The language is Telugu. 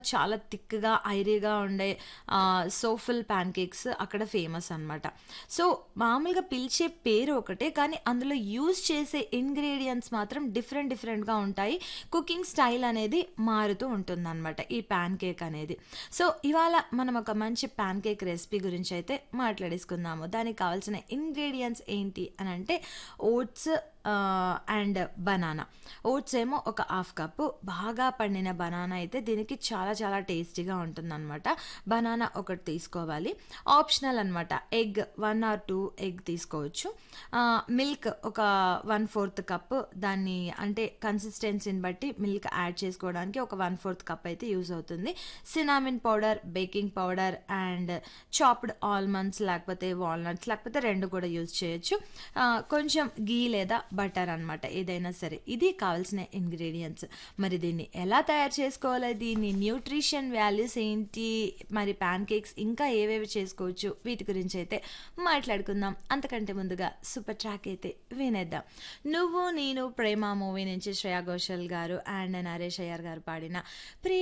చాలా థిక్‌గా, ఐరీగా ఉండే ఆహ్, సోఫుల్ పాన్ కేక్స్ అక్కడ ఫేమస్ అనమాట. సో, మామూలుగా పిలిచే పేరు ఒకటే. కానీ అందులో యూజ్ చేసే ఇంగ్రీడియెంట్స్ మాత్రం డిఫరెంట్ డిఫరెంట్‌గా ఉంటాయి. కుకింగ్ స్టైల్ అనేది మారుతూ ఉంటుందనమాట. ఈ పాన్ కేక్ అనేది. సో, ఇవాళ మనం ఒక మంచి పాన్ కేక్ రెసిపీ గురించయితే మాట్లాడేసుకుందాము. దానికి కావాల్సిన ఇంగ్రీడియెంట్స్ ఏంటి అనంటే ఓట్స్ ఆహ్, అండ్ బనానా. ఓట్స్ ఏమో ఒక హాఫ్ కప్పు. బాగా పండిన బనానా అయితే దీనికి చాలా చాలా టేస్టీగా ఉంటుందనమాట. బనానా ఒకటి తీసుకోవాలి. ఆప్షనల్ అనమాట. ఎగ్ 1 ఆర్ 2 ఎగ్ తీసుకోవచ్చు. ఆహ్, మిల్క్ ఒక 1/4 కప్ దాన్ని అంటే కన్సిస్టెన్సీని బట్టి మిల్క్ యాడ్ చేసుకోవడానికి ఒక 1/4 కప్ అయితే యూజ్ అవుతుంది. Cinnamon powder, baking powder and chopped almonds లేకపోతే వాల్నట్స్ లేకపోతే 2 కూడా యూజ్ చేయొచ్చు. ఆహ్, కొంచెం ఘీ లేదా బటర్ అనమాట. ఏదైనా సరే. ఇది కావాల్సిన ఇంగ్రీడియెంట్స్. మరి దీన్ని ఎలా తయారు చేసుకోవాలి? దీని న్యూట్రిషన్ వాల్యూస్ ఏంటి? మరి పాన్ కేక్స్ ఇంకా ఏవేవి చేసుకోవచ్చు? వీటి గురించయితే మాట్లాడుకుందాం. అంతకంటే ముందుగా సూపర్ ట్రాక్ అయితే వినేద్దాం. 'నువ్వు నేను ప్రేమ' మూవీ నుంచి శ్రేయా ఘోషాల్ గారు అండ్ నరేష్ అయ్యర్ గారు పాడిన ప్రే